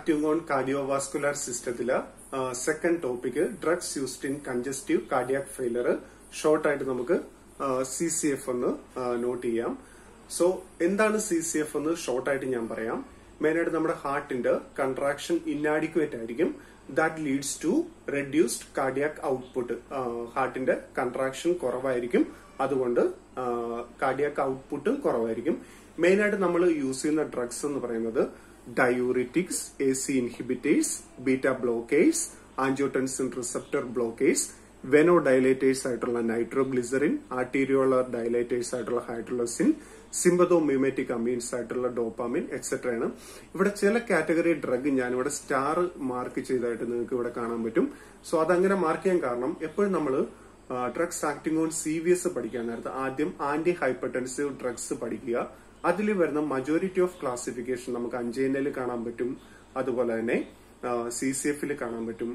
acting on cardiovascular സിസ്റ്റത്തില് second topic drugs used in congestive cardiac failure ഷോർട്ടായിട്ട് നമുക്ക് C C F എന്ന് note ചെയ്യാം സോ എന്താണ് സി സി എഫ് എന്ന് ഷോർട്ടായിട്ട് ഞാൻ പറയാം മെയിനായിട്ട് നമ്മുടെ ഹാർട്ടിന്റെ കൺട്രാക്ഷൻ ഇന്നാഡിക്വേറ്റ് ആയിരിക്കും that leads to reduced cardiac output ഹാർട്ടിന്റെ കൺട്രാക്ഷൻ കുറവായിരിക്കും അതുകൊണ്ട് കാർഡിയാക് ഔട്ട്പുട്ടും കുറവായിരിക്കും മെയിനായിട്ട് നമ്മൾ യൂസ് ചെയ്യുന്ന ഡ്രഗ്സ് എന്ന് പറയുന്നത് diuretics A C inhibitors beta blockers angiotensin receptor blockers venodilators ആയിട്ടുള്ള നൈട്രോഗ്ലിസറിൻ ആർട്ടീരിയോളർ ഡയലേറ്റേഴ്സ് ആയിട്ടുള്ള ഹൈഡ്രോളസിൻ സിമ്പതോ മ്യൂമേറ്റിക് അമീൻസ് ആയിട്ടുള്ള ഡോപ്പാമിൻ എക്സെട്ര ആണ് ഇവിടെ ചില കാറ്റഗറി ഡ്രഗ് ഞാനിവിടെ സ്റ്റാർ മാർക്ക് ചെയ്തതായിട്ട് നിങ്ങൾക്ക് ഇവിടെ കാണാൻ പറ്റും സോ അതങ്ങനെ മാർക്ക് ചെയ്യാൻ കാരണം എപ്പോഴും നമ്മൾ drugs acting on C V S പഠിക്കാൻ നേരത്ത് ആദ്യം ആന്റി ഹൈപ്പർടെൻസീവ് ഡ്രഗ്സ് പഠിക്കുക അതിൽ വരുന്ന മജോറിറ്റി ഓഫ് ക്ലാസിഫിക്കേഷൻ നമുക്ക് അഞ്ചേനയിൽ കാണാൻ പറ്റും അതുപോലെ തന്നെ സി സി എഫിൽ കാണാൻ പറ്റും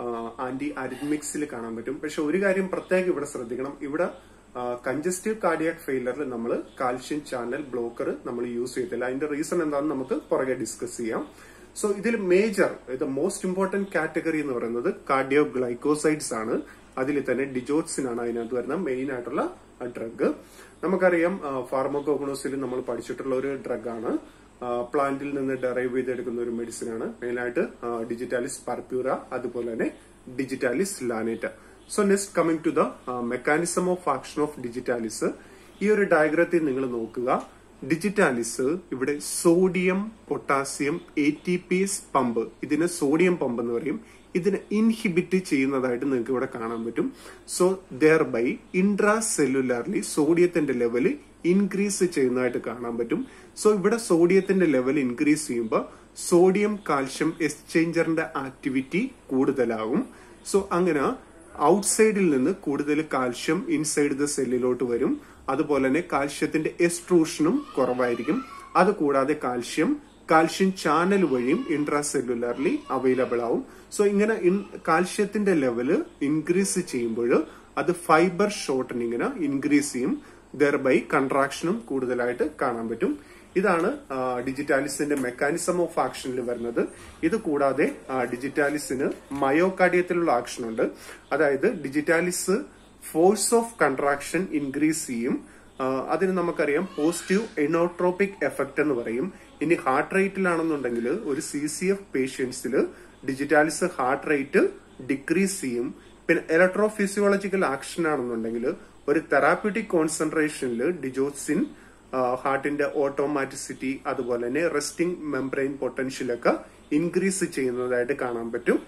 ആന്റി അരിത്മിക്സിൽ കാണാൻ പറ്റും പക്ഷെ ഒരു കാര്യം പ്രത്യേകം ഇവിടെ ശ്രദ്ധിക്കണം ഇവിടെ കൺജസ്റ്റീവ് കാർഡിയാക് ഫെയിലറിൽ നമ്മൾ കാൽഷ്യം ചാനൽ ബ്ലോക്കർ നമ്മൾ യൂസ് ചെയ്തില്ല അതിന്റെ റീസൺ എന്താണെന്ന് നമുക്ക് പുറകെ ഡിസ്കസ് ചെയ്യാം സോ ഇതിൽ മേജർ ഇത് മോസ്റ്റ് ഇമ്പോർട്ടന്റ് കാറ്റഗറി എന്ന് പറയുന്നത് കാർഡിയോ ഗ്ലൈക്കോസൈഡ്സ് ആണ് അതിൽ തന്നെ ഡിജോട്സിൻ ആണ് അതിനകത്ത് വരുന്ന മെയിൻ ആയിട്ടുള്ള ഡ്രഗ് നമുക്കറിയാം ഫാർമക്കോഗ്നോസിൽ നമ്മൾ പഠിച്ചിട്ടുള്ള ഒരു ഡ്രഗ് ആണ് പ്ലാന്റിൽ നിന്ന് ഡെറൈവ് ചെയ്തെടുക്കുന്ന ഒരു മെഡിസിൻ ആണ് മെയിനായിട്ട് ഡിജിറ്റാലിസ് പർപ്യൂറ അതുപോലെ തന്നെ digitalis lanata so next coming to the mechanism of action of digitalis ഈ ഒരു ഡയഗ്രത്തിൽ നിങ്ങൾ നോക്കുക ഡിജിറ്റാലിസ് ഇവിടെ sodium potassium A T P ase pump ഇതിനെ സോഡിയം പമ്പ് എന്ന് പറയും ഇതിനെ ഇൻഹിബിറ്റ് ചെയ്യുന്നതായിട്ട് നിങ്ങൾക്ക് ഇവിടെ കാണാൻ പറ്റും so thereby intracellularly സോഡിയത്തിന്റെ ലെവല് ഇൻക്രീസ് ചെയ്യുന്നതായിട്ട് കാണാൻ പറ്റും സോ ഇവിടെ സോഡിയത്തിന്റെ ലെവൽ ഇൻക്രീസ് ചെയ്യുമ്പോൾ സോഡിയം കാൽഷ്യം എക്സ്ചേഞ്ചറിന്റെ ആക്ടിവിറ്റി കൂടുതലാകും സോ അങ്ങനെ ഔട്ട്സൈഡിൽ നിന്ന് കൂടുതൽ കാൽഷ്യം ഇൻസൈഡ് ദ സെല്ലിലോട്ട് വരും അതുപോലെ തന്നെ കാൽഷ്യത്തിന്റെ എക്സ്ട്രൂഷനും കുറവായിരിക്കും അതുകൂടാതെ കാൽഷ്യം കാൽഷ്യം ചാനൽ വഴിയും ഇൻട്രാ സെല്ലുലാർലി അവൈലബിൾ ആവും സോ ഇങ്ങനെ കാൽഷ്യത്തിന്റെ ലെവല് ഇൻക്രീസ് ചെയ്യുമ്പോൾ അത് ഫൈബർ ഷോർട്ടനിങ്ങിന് ഇൻക്രീസ് ചെയ്യും ദർബൈ കൺട്രാക്ഷനും കൂടുതലായിട്ട് കാണാൻ പറ്റും ഇതാണ് ഡിജിറ്റാലിസിന്റെ മെക്കാനിസം ഓഫ് ആക്ഷനിൽ വരുന്നത് ഇത് കൂടാതെ ഡിജിറ്റാലിസിന് മയോകാർഡിയത്തിലുള്ള ആക്ഷൻ ഉണ്ട് അതായത് digitalis force of contraction increase ചെയ്യും അതിന് നമുക്കറിയാം പോസിറ്റീവ് എനോട്രോപിക് എഫക്ട് എന്ന് പറയും ഇനി ഹാർട്ട് റേറ്റിലാണെന്നുണ്ടെങ്കിൽ ഒരു സി സി എഫ് പേഷ്യൻസിൽ ഡിജിറ്റാലിസ് ഹാർട്ട് റേറ്റ് ഡിക്രീസ് ചെയ്യും പിന്നെ ഇലക്ട്രോ ഫിസിയോളജിക്കൽ ആക്ഷൻ ആണെന്നുണ്ടെങ്കിൽ ഒരു തെറാപ്യൂട്ടിക് കോൺസെൻട്രേഷനിൽ ഡിജോസിൻ ഹാർട്ടിന്റെ ഓട്ടോമാറ്റിസിറ്റി അതുപോലെ തന്നെ റെസ്റ്റിംഗ് മെംബ്രെയിൻ പൊട്ടൻഷ്യലൊക്കെ ഇൻക്രീസ് ചെയ്യുന്നതായിട്ട് കാണാൻ പറ്റും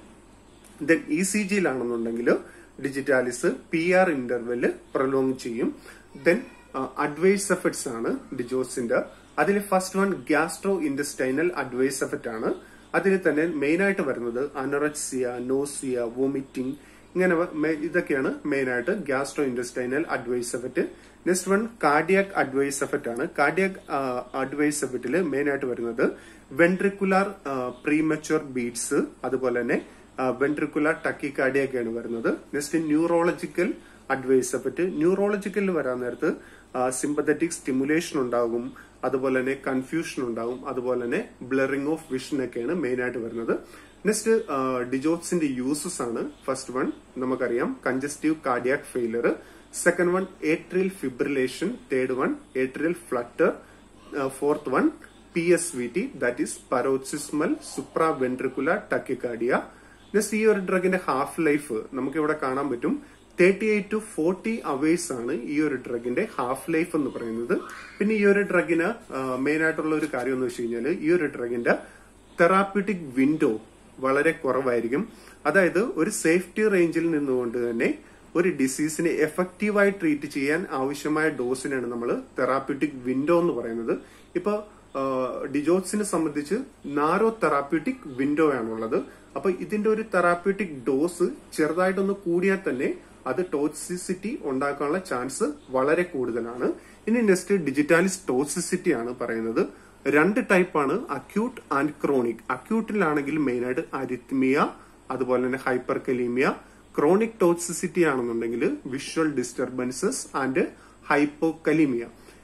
ദെൻ ഇ സി ജിയിലാണെന്നുണ്ടെങ്കിൽ digitalis P R interval prolong ചെയ്യും ദെൻ അഡ്വൈസ് എഫക്ട്സ് ആണ് ഡിജോസിന്റെ അതിൽ first one gastrointestinal adverse effect ആണ് അതിൽ തന്നെ മെയിൻ ആയിട്ട് വരുന്നത് അനറക്സിയ നോസിയ വോമിറ്റിംഗ് ഇങ്ങനെ ഇതൊക്കെയാണ് മെയിൻ ആയിട്ട് gastrointestinal adverse effect next one cardiac adverse effect ആണ് കാർഡിയാക് അഡ്വൈസ് എഫക്റ്റിൽ മെയിൻ ആയിട്ട് വരുന്നത് വെൻട്രിക്കുലാർ പ്രീമച്ചുവർ ബീറ്റ്സ് അതുപോലെ തന്നെ വെൻട്രിക്കുലാർ ടക്കിക്കാർഡിയൊക്കെയാണ് വരുന്നത് നെക്സ്റ്റ് ന്യൂറോളജിക്കൽ അഡ്വൈസ് എഫക്റ്റ് ന്യൂറോളജിക്കലിൽ വരാൻ നേരത്ത് സിമ്പത്തറ്റിക് സ്റ്റിമുലേഷൻ ഉണ്ടാകും അതുപോലെ തന്നെ കൺഫ്യൂഷൻ ഉണ്ടാകും അതുപോലെ തന്നെ ബ്ലറിംഗ് ഓഫ് വിഷൻ ഒക്കെയാണ് മെയിൻ ആയിട്ട് വരുന്നത് നെക്സ്റ്റ് ഡിജോട്സിന്റെ യൂസസ് ആണ് ഫസ്റ്റ് വൺ നമുക്കറിയാം congestive cardiac failure second one atrial fibrillation third one atrial flutter fourth one P S V T that is paroxysmal supraventricular tachycardia next ഈ ഒരു ഡ്രഗിന്റെ half life നമുക്ക് ഇവിടെ കാണാൻ പറ്റും thirty eight to forty hours ആണ് ഈ ഒരു ഡ്രഗിന്റെ ഹാഫ് ലൈഫ് എന്ന് പറയുന്നത് പിന്നെ ഈ ഒരു ഡ്രഗിന് മെയിൻ ആയിട്ടുള്ള ഒരു കാര്യം എന്ന് വെച്ച് കഴിഞ്ഞാൽ ഈ ഒരു ഡ്രഗിന്റെ തെറാപ്യൂട്ടിക് വിൻഡോ വളരെ കുറവായിരിക്കും അതായത് ഒരു സേഫ്റ്റി റേഞ്ചിൽ നിന്നുകൊണ്ട് തന്നെ ഒരു ഡിസീസിനെ എഫക്റ്റീവായി ട്രീറ്റ് ചെയ്യാൻ ആവശ്യമായ ഡോസിനാണ് നമ്മൾ തെറാപ്യൂട്ടിക് വിൻഡോ എന്ന് പറയുന്നത് ഇപ്പൊ ഡിജോട്സിനെ സംബന്ധിച്ച് നാരോ തെറാപ്യൂട്ടിക് വിൻഡോ ആണുള്ളത് അപ്പൊ ഇതിന്റെ ഒരു തെറാപ്യൂട്ടിക് ഡോസ് ചെറുതായിട്ടൊന്ന് കൂടിയാൽ തന്നെ അത് ടോക്സിസിറ്റി ഉണ്ടാക്കാനുള്ള ചാൻസ് വളരെ കൂടുതലാണ് ഇനി നെക്സ്റ്റ് ഡിജിറ്റാലിസ് ടോക്സിസിറ്റി ആണ് പറയുന്നത് രണ്ട് ടൈപ്പാണ് അക്യൂട്ട് ആൻഡ് ക്രോണിക് അക്യൂട്ടിലാണെങ്കിൽ മെയിൻ ആയിട്ട് അരിത്മിയ അതുപോലെ തന്നെ ഹൈപ്പർ കലീമിയ ക്രോണിക് ടോക്സിസിറ്റി ആണെന്നുണ്ടെങ്കിൽ വിഷ്വൽ ഡിസ്റ്റർബൻസസ് ആൻഡ് ഹൈപ്പോകലീമിയ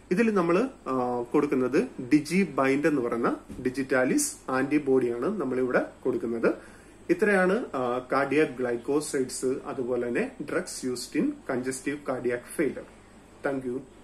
ഇതിൽ നമ്മൾ കൊടുക്കുന്നത് ഡിജി ബൈൻഡ് എന്ന് പറയുന്ന ഡിജിറ്റാലിസ് ആന്റിബോഡിയാണ് നമ്മളിവിടെ കൊടുക്കുന്നത് ഇത്രയാണ് കാർഡിയാക് ഗ്ലൈക്കോസൈഡ്സ് അതുപോലെ തന്നെ drugs used in congestive cardiac failure thank U